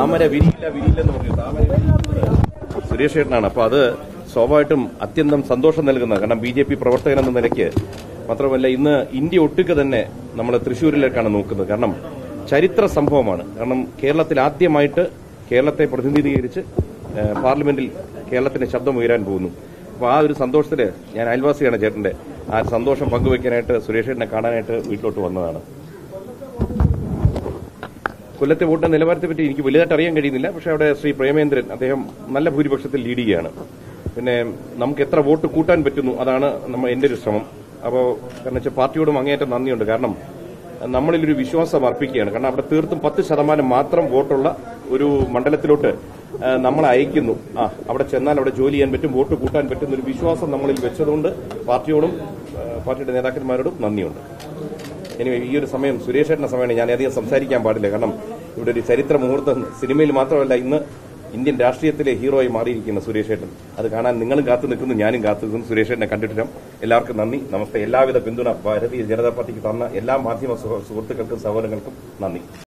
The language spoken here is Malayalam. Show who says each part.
Speaker 1: താമര വിരിയില്ല വിരിയില്ലെന്ന് പറഞ്ഞു താമര വിരിയില്ല. സുരേഷ് ഏട്ടനാണ് അപ്പൊ അത് സ്വാഭാവികമായിട്ടും അത്യന്തം സന്തോഷം നൽകുന്ന കാരണം ബി ജെ പി പ്രവർത്തകൻ എന്ന നിലയ്ക്ക് മാത്രമല്ല ഇന്ന് ഇന്ത്യ ഒട്ടുക്ക് തന്നെ നമ്മൾ തൃശ്ശൂരിലേക്കാണ് നോക്കുന്നത് കാരണം ചരിത്ര സംഭവമാണ് കാരണം കേരളത്തിൽ ആദ്യമായിട്ട് കേരളത്തെ പ്രതിനിധീകരിച്ച് ഏഹ്, പാർലമെന്റിൽ കേരളത്തിന്റെ ശബ്ദം ഉയരാൻ പോകുന്നു അപ്പോൾ ആ ഒരു സന്തോഷത്തില് ഞാൻ അയൽവാസിയാണ് ചേട്ടന്റെ ആ സന്തോഷം പങ്കുവെക്കാനായിട്ട് സുരേഷ് ഏട്ടനെ കാണാനായിട്ട് വീട്ടിലോട്ട് വന്നതാണ് കൊല്ലത്തെ വോട്ടിന്റെ നിലവാരത്തെ പറ്റി എനിക്ക് വലുതായിട്ട് അറിയാൻ കഴിയുന്നില്ല പക്ഷെ അവിടെ ശ്രീ പ്രേമേന്ദ്രൻ അദ്ദേഹം നല്ല ഭൂരിപക്ഷത്തിൽ ലീഡ് ചെയ്യുകയാണ് പിന്നെ നമുക്ക് എത്ര വോട്ട് കൂട്ടാൻ പറ്റുന്നു അതാണ് നമ്മ എന്റെ ഒരു ശ്രമം അപ്പോൾ കാരണം വെച്ചാൽ പാർട്ടിയോടും അങ്ങേയറ്റം നന്ദിയുണ്ട് കാരണം നമ്മളിലൊരു വിശ്വാസം അർപ്പിക്കുകയാണ് കാരണം അവിടെ തീർത്തും പത്ത് ശതമാനം മാത്രം വോട്ടുള്ള ഒരു മണ്ഡലത്തിലോട്ട് ആ, നമ്മളെ അയക്കുന്നു ആ അവിടെ ചെന്നാൽ അവിടെ ജോലി ചെയ്യാൻ പറ്റും വോട്ട് കൂട്ടാൻ പറ്റുന്ന ഒരു വിശ്വാസം നമ്മളിൽ വെച്ചതുകൊണ്ട് പാർട്ടിയോടും ആ, പാർട്ടിയുടെ നേതാക്കന്മാരോടും നന്ദിയുണ്ട് എനിവേ ഈ ഒരു സമയം സുരേഷേട്ടന്റെ സമയമാണ് ഞാൻ അധികം സംസാരിക്കാൻ പാടില്ല കാരണം ഇവിടെ ഒരു ചരിത്ര മുഹൂർത്തം സിനിമയിൽ മാത്രമല്ല ഇന്ന് ഇന്ത്യൻ രാഷ്ട്രീയത്തിലെ ഹീറോയി മാറിയിരിക്കുന്ന സുരേഷേട്ടൻ അത് കാണാൻ നിങ്ങളും കാത്തു നിൽക്കുന്നു ഞാനും കാത്തു നിൽക്കുന്നു സുരേഷേട്ടനെ കണ്ടിട്ടില്ല എല്ലാവർക്കും നന്ദി നമസ്തേ എല്ലാവിധ പിന്തുണ ഭാരതീയ ജനതാ പാർട്ടിക്ക് തന്ന എല്ലാ മാധ്യമ സുഹൃത്തുക്കൾക്കും സഹോദരങ്ങൾക്കും നന്ദി